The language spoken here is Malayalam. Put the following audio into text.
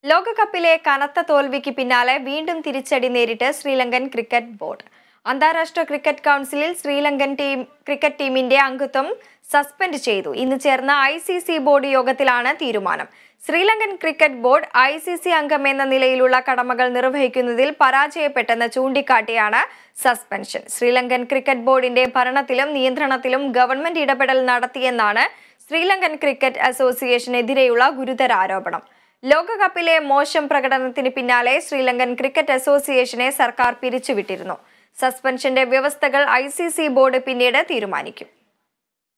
ലോകകപ്പിലെ കനത്ത തോൽവിക്ക് പിന്നാലെ വീണ്ടും തിരിച്ചടി നേരിട്ട് ശ്രീലങ്കൻ ക്രിക്കറ്റ് ബോർഡ് അന്താരാഷ്ട്ര ക്രിക്കറ്റ് കൗൺസിലിൽ ശ്രീലങ്കൻ ടീം ക്രിക്കറ്റ് ടീമിന്റെ അംഗത്വം സസ്പെൻഡ് ചെയ്തു ഇന്ന് ചേർന്ന ഐ സി സി ബോർഡ് യോഗത്തിലാണ് തീരുമാനം Sri Lankan cricket board I C C അംഗമെന്ന നിലയിലുള്ള കടമകൾ നിർവഹിക്കുന്നതിൽ പരാജയപ്പെട്ടെന്ന് ചൂണ്ടിക്കാട്ടിയാണ് സസ്പെൻഷൻ ശ്രീലങ്കൻ ക്രിക്കറ്റ് ബോർഡിന്റെ ഭരണത്തിലും നിയന്ത്രണത്തിലും ഗവൺമെന്റ് ഇടപെടൽ നടത്തിയെന്നാണ് ശ്രീലങ്കൻ ക്രിക്കറ്റ് അസോസിയേഷനെതിരെയുള്ള ഗുരുതര ആരോപണം ലോകകപ്പിലെ മോശം പ്രകടനത്തിന് പിന്നാലെ ശ്രീലങ്കൻ ക്രിക്കറ്റ് അസോസിയേഷനെ സർക്കാർ പിരിച്ചുവിട്ടിരുന്നു സസ്പെൻഷന്റെ വ്യവസ്ഥകൾ ഐ ബോർഡ് പിന്നീട് തീരുമാനിക്കും